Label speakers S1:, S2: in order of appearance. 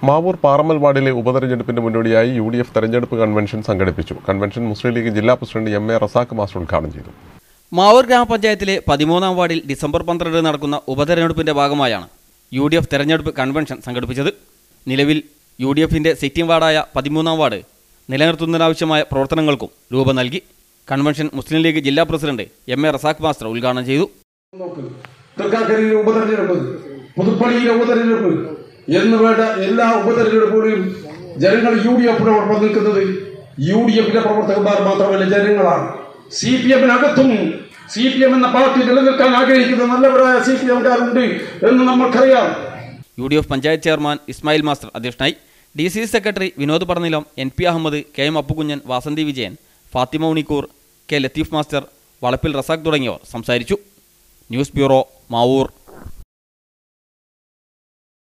S1: മാവൂർ പാറമ്മൽ വാർഡിലെ ഉപതെരഞ്ഞെടുപ്പിന്റെ മുന്നോടിയായി യു ഡി എഫ് തെരഞ്ഞെടുപ്പ് കൺവെൻഷൻ സംഘടിപ്പിച്ചു കൺവെൻഷൻ മുസ്ലിം ലീഗ് ജില്ലാ president M A Razak master ഉദ്ഘാടനം ചെയ്തു
S2: മാവൂർ ഗ്രാമപഞ്ചായത്തിലെ പതിമൂന്നാം വാർഡിൽ ഡിസംബർ പന്ത്രണ്ടിന് നടക്കുന്ന ഉപതെരഞ്ഞെടുപ്പിന്റെ ഭാഗമായാണ് യു ഡി എഫ് തെരഞ്ഞെടുപ്പ് കൺവെൻഷൻ സംഘടിപ്പിച്ചത് നിലവിൽ യു ഡി എഫിന്റെ സിറ്റിംഗ് വാർഡായ പതിമൂന്നാം വാർഡ് നിലനിർത്തുന്നതിനാവശ്യമായ പ്രവർത്തനങ്ങൾക്കും രൂപം നൽകി കൺവെൻഷൻ മുസ്ലിം ലീഗ് ജില്ലാ president M A Razak master ഉദ്ഘാടനം ചെയ്തു
S3: നോക്ക് തൃക്കാക്കരയിലെ ഉപതെരഞ്ഞെടുപ്പ് പുതുപ്പള്ളിയിലെ ഉപതെരഞ്ഞെടുപ്പ് എന്ന് വേണ്ട എല്ലാ ഉപതെരഞ്ഞെടുപ്പുകളിലും ജനങ്ങൾ യു ഡി എഫിനോടൊപ്പം നിൽക്കുന്നത് യു ഡി എഫിന്റെ പ്രവർത്തകന്മാർ മാത്രമല്ല ജനങ്ങളാണ് സി പി എമ്മിനകത്തും സി പി എം എന്ന പാർട്ടി നിലനിൽക്കാൻ ആഗ്രഹിക്കുന്ന നല്ലവരായ സി പി എംകാരുണ്ട് എന്ന് നമ്മൾക്കറിയാം
S2: U D F panchayat chairman Ismail master അധ്യക്ഷനായി D C secretary Vinod Padanilam N P Ahammed K M Appukunjan Vasanthi Vijayan Fathima Unikkoor K Latheef master Valappil Razak തുടങ്ങിയവർ സംസാരിച്ചു ന്യൂസ് ബ്യൂറോ മാവൂർ